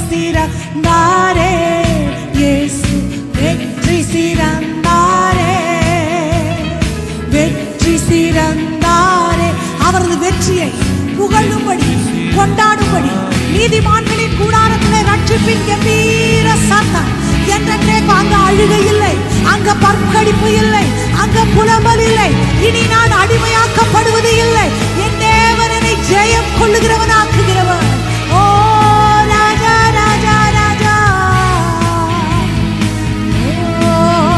சிறந்தாரே இயேசு வெற்றி சிறந்தாரே வெற்றி சிறந்தாரே அவரது வெற்றியை புகழும்படி கொண்டாடும்படி நீதிமான்களின் கூடாரத்திலே ரட்சிப்பின் கம்பீர சத்தம் என்றென்றேக்கு அங்க அழுகை இல்லை அங்க பற்கடிப்பு இல்லை அங்க புலம்பல் இல்லை இனி நான் அடிமையாக்கப்படுவது இல்லை என் தேவனனை ஜெயம் கொள்ளுகிறவனாக்குகிறவன் ஓ ராஜா ராஜா ராஜா ஓ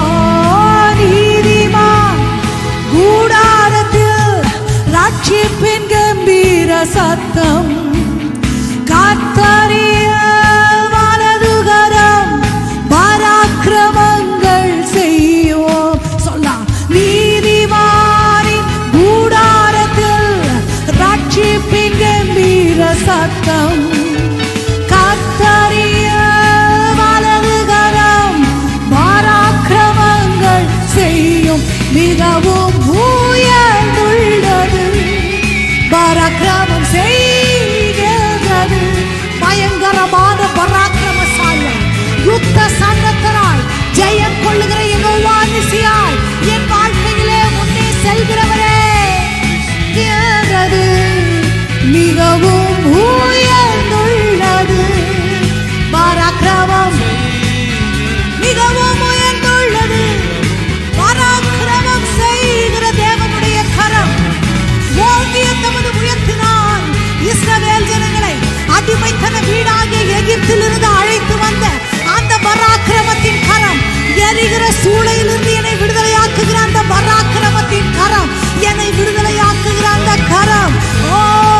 நீதிமான் கூடாரத்தில் ரட்சிப்பின் கம்பீர சத்தம் காத்தறிய வலதுகரம் பராக்கிரமங்கள் செய்வோம் சொல்லலாம் நீதிமானின் கூடாரத்தில் ரட்சிப்பின் கம்பீர சத்தம் கத்தறிய வலதுகரம் பராக்கிரமங்கள் செய்யும் மிகவும் உயர்ந்துள்ளது பராக்கிரமம் செய்கிறது பயங்கரமான பராக்கிரமசாலியாய் யுத்த சங்கத்தராய் ஜெயம் கொள்ளுகிற யெகோவா நிசியாய் என் வாழ்க்கையிலே முன்னே செல்கிறவரே இருக்கிறது மிகவும் உயர்ந்துள்ளது பராக்கிரமம் மிகவும் உயர்ந்துள்ளது பராக்கிரமம் செய்கிற தேவனுடைய கரம் ஓங்கிய தமது உயர்த்தினால் இஸ்ரவேல் ஜனங்களை அடிமைத்தன வீடாகிய எகிப்திலிருந்து அழைத்து வந்த அந்த பராக்கிரமத்தின் கரம் எரிகிற சூளையிலிருந்து என்னை விடுதலையாக்குகிற அந்த பராக்கிரமத்தின் கரம் என்னை விடுதலையாக்குகிற அந்த கரம் ஓ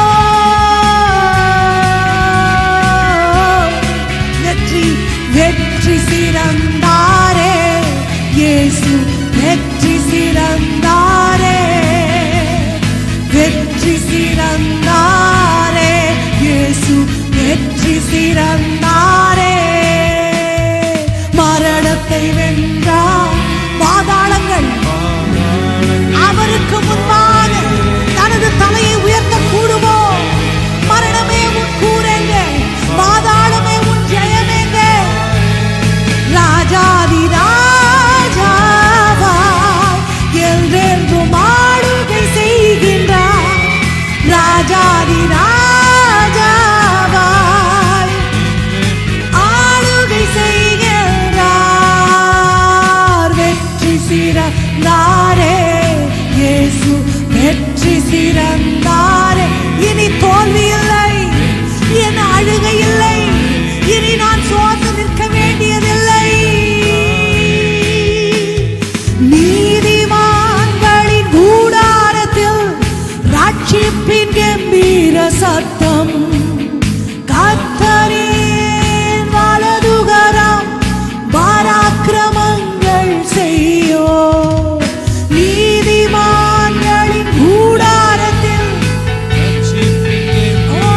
வெற்றி வெற்றி சிறந்தாரே இயேசு வெற்றி சிறந்தாரே வெற்றி சிறந்தாரே இயேசு வெற்றி சிறந்தாரே மரணத்தை வென்றார் பாதாளங்கள் அவருக்கு முன்பாக தனது தலையை உயர்த்த கூடுமோ மரணமே உன் கூரெங்க பாதாளமே உன் ஜெயமெங்க ராஜாதி ராஜாவாய் என்றென்றும் ஆளுகை செய்கின்றார் ராஜாதி ராஜாவாய் ஆளுகை செய்கிறார் வெற்றி சிறந்தாரே இயேசு வெற்றி சிறந்தாரே இனி தோல்வி இல்லை என் அழுகை இல்லை இனி நான் சோர்ந்து நிற்க வேண்டியதில்லை நீதிமான்களின் கூடாரத்தில் ரட்சிப்பின் கம்பீர சத்தம் கத்தரின் வலதுகரம் பராக்கிரமங்கள் செய்யோ நீதிமான்களின் கூடாரத்தில் ஓ,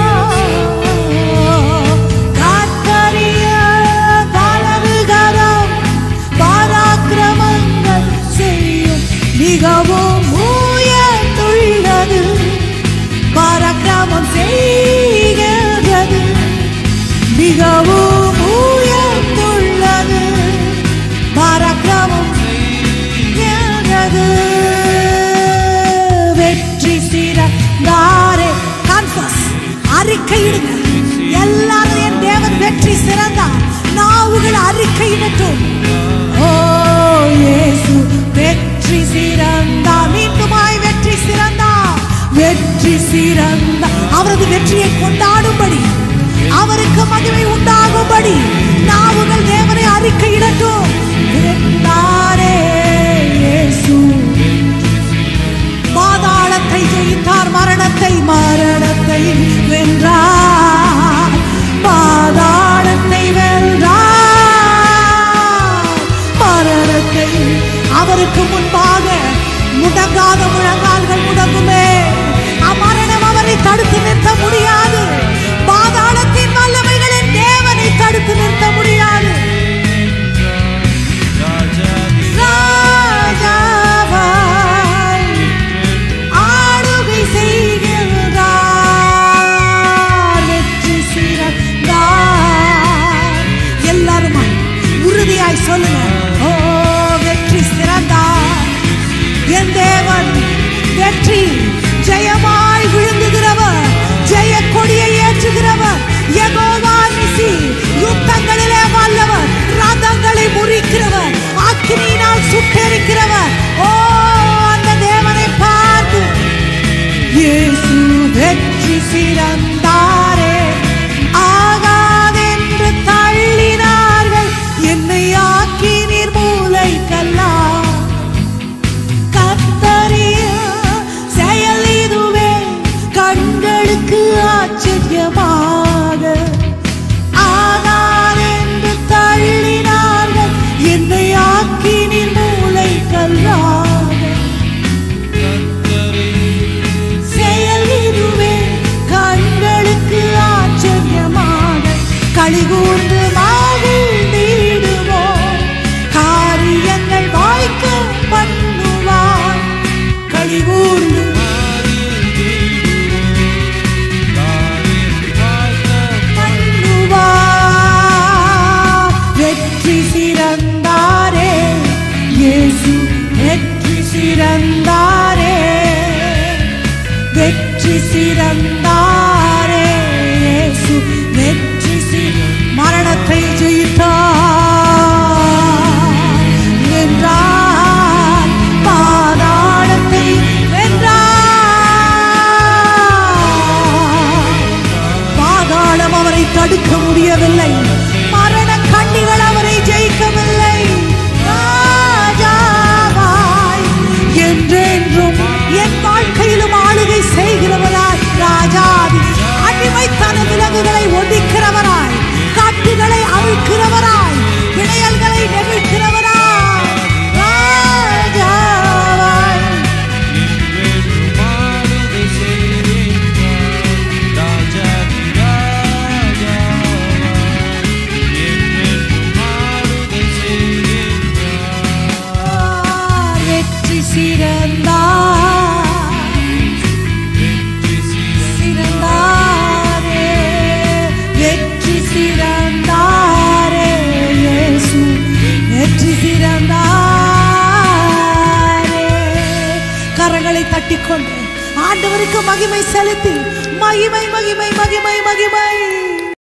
கத்தரிய வலதுகரம் பராக்கிரமங்கள் செய்யும் மிகவும் உயர்ந்துள்ளது பராக்கிரமம் செய்கிறது மிகவும் உயர்ந்துள்ளது பராக்கிரமம் செய்கிறது வெற்றி சிறந்தாரே கன்ஃபஸ் அறிக்கையிடுங்க எல்லாரும் என் தேவன் வெற்றி சிறந்தார் நாவுகள் அறிக்கையிடட்டும் ஓ இயேசு வெற்றி சிறந்தார் மீண்டுமாய் வெற்றி சிறந்தார் வெற்றி சிறந்தார் அவரது வெற்றியை கொண்டாடும்படி அவருக்கு மகிமை உண்டாகும்படி நாவுகள் தேவனை அறிக்கையிடட்டும் வென்றாரே இயேசு பாதாளத்தை ஜெயித்தார் மரணத்தை மரணத்தை வென்றார் பாதாளத்தை வென்றார் மரணத்தை அவருக்கு முன்பாக முடங்காத முழங்கால்கள் முடங்குமே அம்மரணம் அவரை தடுத்து நிறுத்த முடியாது பாதாளத்தின் வல்லமைகளின் தேவனை தடுத்து நிறுத்த முடியாது ராஜாவாய் ஆளுகை செய்கிறார் களிகூர்ந்து மகிழ்ந்திடுவோம் காரியங்கள் வாய்க்க பண்ணுவார் களிகூர்ந்து பண்ணுவார் வெற்றி சிறந்தாரே இயேசு வெற்றி சிறந்தாரே வெற்றி சிறந்தாரே இயேசு வெற்றி சிற மரணத்தை ஜெயித்தார் வென்றார் பாதாளத்தை வென்றார் பாதாளம் அவரை தடுக்க முடியவில்லை மரண கண்ணிகள் அவரை ஜெயிக்கவில்லை ராஜாவாய் என்றென்றும் என் வாழ்க்கையிலும் ஆளுகை செய்கிறவராய் ராஜாதி அடிமைத்தன விலங்குகளை ஒழிக்கிறவராய் காட்டுகளை அவிழ்க்கிறவராய் விளையல்களை நெகிழ்கிறவராய் ராஜாவாய் வெற்றி சிறந்தார் சிறந்தாரே வெற்றி சிறந்தாரே இயேசு வெற்றி சிறந்தாரே கரங்களை தட்டிக்கொண்டு ஆண்டவருக்கு மகிமை செலுத்தி மகிமை மகிமை மகிமை மகிமை